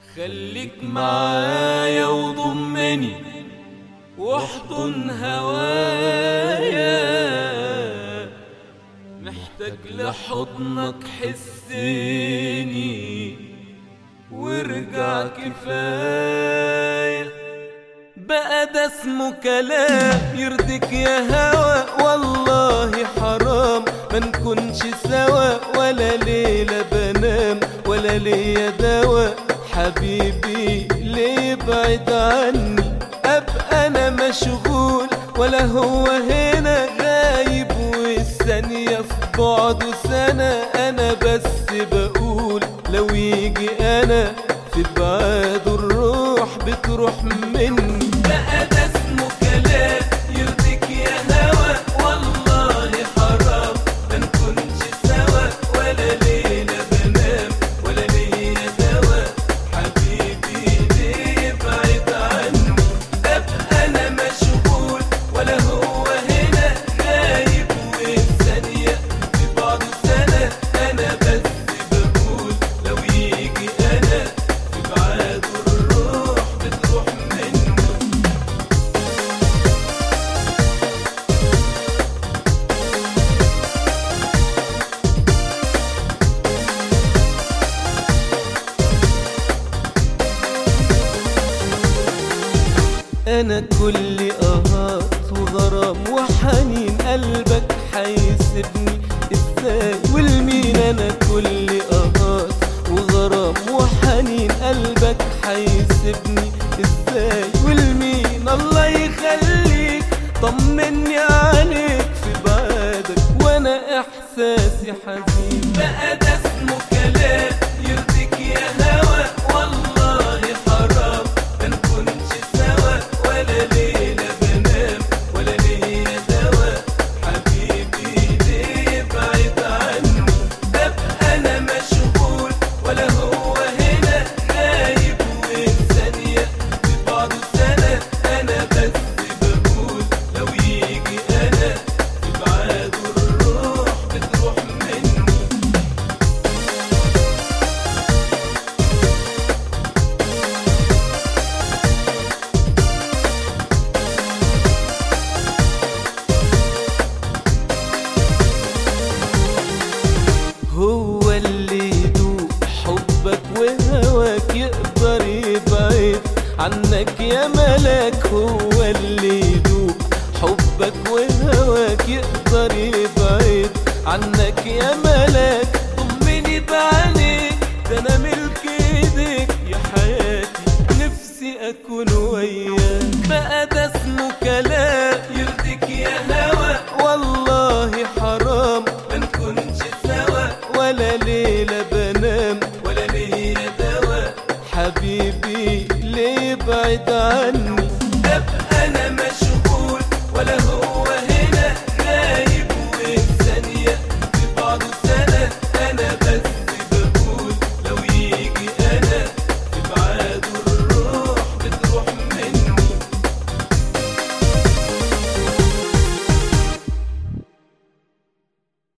خليك معايا وضمني واحضن هوايا محتاج لحضنك حسيني وارجع كفاية بقى ده اسمه كلام يرضيك يا هوا والله حرام ما نكونش سوا ولا ليلة بنام ولا ليا دوا حبيبي ليه بعد عني ابقى انا مشغول ولا هو هنا غايب والثانية في بعده سنة انا بس بقول لو يجي انا في بعاده الروح بتروح مني بقى ده اسمه كلام يرضيك يا هوا والله حرام ما نكونش سوا ولا ليلة بنام ولا ليا دوا حبيبي ليه بعيد عني ابقى انا مشغول ولا هو هنا غايب والثانية في بعض سنة انا بس بقول لو يجي انا في بعاده الروح بتروح مني انا كل اهات وغرام وحنين قلبك حيسيبني ازاي والمين انا كل اهات وغرام وحنين قلبك حيسيبني ازاي والمين الله يخليك طمني عليك في بعادك وانا احساسي حزين بقى ده اسمه كلام يرضيك يا هوا والله حرام ما نكونش سوا ولا ليلة بنام ولا ليا دوا حبيبي ليه بعيد عني ابقى انا مشغول ولا هو هنا غايب والثانية في بعض سنة انا بس بقول لو يجي انا في بعاده الروح بتروح مني هو اللي يدوق حبك وهواك يقدر يبعد عنك يا ملاك هو اللي يدوق حبك وهواك يقدر يبعد عنك يا ملاك ضمني بعينيك ده انا ملك ايديك يا حياتي نفسي اكون